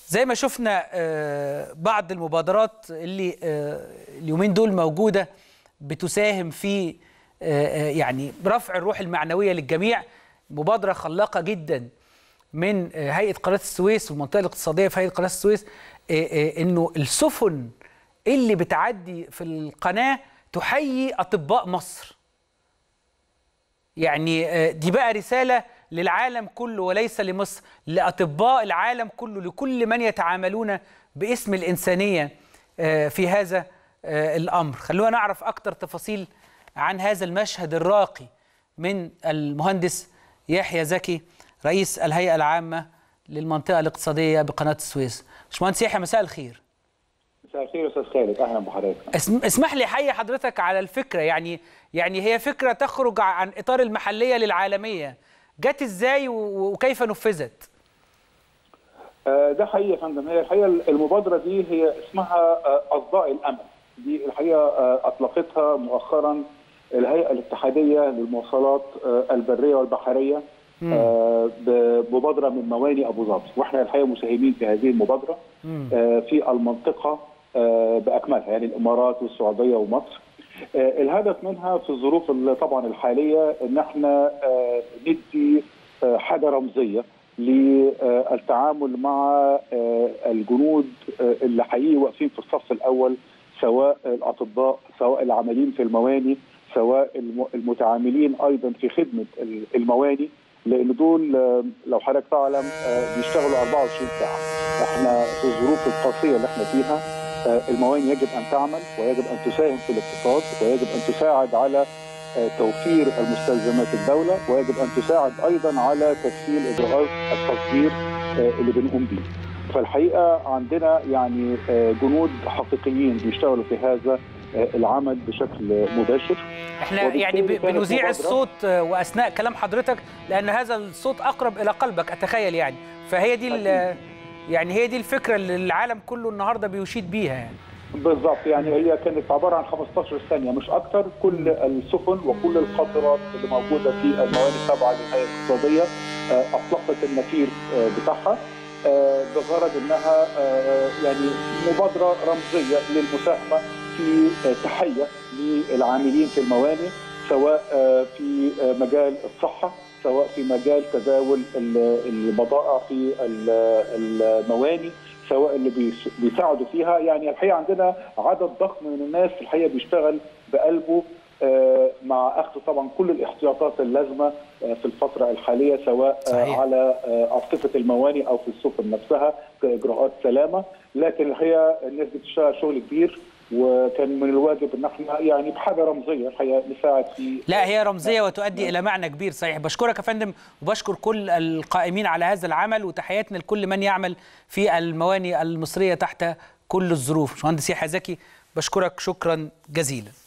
زي ما شفنا آه، بعض المبادرات اللي آه، اليومين دول موجودة بتساهم في آه، آه، يعني رفع الروح المعنوية للجميع مبادرة خلاقة جدا من آه، هيئة قناة السويس والمنطقة الاقتصادية في هيئة قناة السويس آه، آه، انه السفن اللي بتعدي في القناة تحيي أطباء مصر يعني آه، دي بقى رسالة للعالم كله وليس لمصر لأطباء العالم كله لكل من يتعاملون باسم الإنسانية آه، في هذا آه، الأمر خلونا نعرف أكتر تفاصيل عن هذا المشهد الراقي من المهندس يحيى زكي رئيس الهيئة العامة للمنطقة الاقتصادية بقناة السويس باشمهندس يحيى مساء الخير مساء الخير يا استاذ خالد اهلا بحضرتك اسم- اسمح لي احيي حضرتك على الفكره يعني يعني هي فكره تخرج عن اطار المحليه للعالميه جت ازاي و- وكيف نفذت آه، ده حقيقي يا فندم هي الحقيقه المبادره دي هي اسمها آه، اصداء الامل دي الحقيقه آه، اطلقتها مؤخرا الهيئه الاتحاديه للمواصلات آه، البريه والبحريه آه، بمبادره من مواني ابو ظبي واحنا الحقيقه مساهمين في هذه المبادره آه، في المنطقه آه، باكملها يعني الامارات والسعوديه ومصر آه، الهدف منها في الظروف ال- طبعا الحاليه ان احنا آه، ندي آه، حاجه رمزيه للتعامل مع آه، الجنود آه، اللي حقيقي واقفين في الصف الاول سواء الاطباء سواء العاملين في المواني سواء الم- المتعاملين ايضا في خدمه ال- المواني لان دول آه، لو حضرتك تعلم آه، بيشتغلوا 24 ساعه احنا في الظروف القاسيه اللي احنا فيها آه، المواني يجب ان تعمل ويجب ان تساهم في الاقتصاد ويجب ان تساعد على آه، توفير المستلزمات الدوله ويجب ان تساعد ايضا على تسهيل اجراءات التصدير آه، اللي بنقوم بيه. فالحقيقه عندنا يعني آه، جنود حقيقيين بيشتغلوا في هذا آه، العمل بشكل مباشر احنا وبالتالي يعني ب- كانت بنذيع مبادرة. الصوت الصوت آه، واثناء كلام حضرتك لان هذا الصوت اقرب الى قلبك اتخيل يعني فهي دي ال- يعني هي دي الفكره اللي العالم كله النهارده بيشيد بيها يعني بالضبط يعني هي كانت عباره عن 15 ثانيه مش اكثر كل السفن وكل القاطرات اللي موجوده في الموانئ التابعه للهيئه الاقتصاديه آه، اطلقت النفير آه، بتاعها آه، بغرض انها آه، يعني مبادره رمزيه للمساهمه في آه، تحيه للعاملين في الموانئ سواء آه، في آه، مجال الصحه سواء في مجال تداول ال- البضائع في ال- المواني سواء اللي بيس- بيساعدوا فيها يعني الحقيقه عندنا عدد ضخم من الناس الحقيقه بيشتغل بقلبه آه، مع اخذ طبعا كل الاحتياطات اللازمه آه، في الفتره الحاليه سواء آه، صحيح. على آه، ارصفه المواني او في السفن نفسها كاجراءات سلامه لكن الحقيقه الناس بتشتغل شغل كبير وكان من الواجب ان احنا يعني بحاجه رمزيه الحقيقه نساعد في لا هي رمزيه وتؤدي الى معنى كبير صحيح بشكرك يا فندم وبشكر كل القائمين على هذا العمل وتحياتنا لكل من يعمل في المواني المصريه تحت كل الظروف مهندس يحيى زكي بشكرك شكرا جزيلا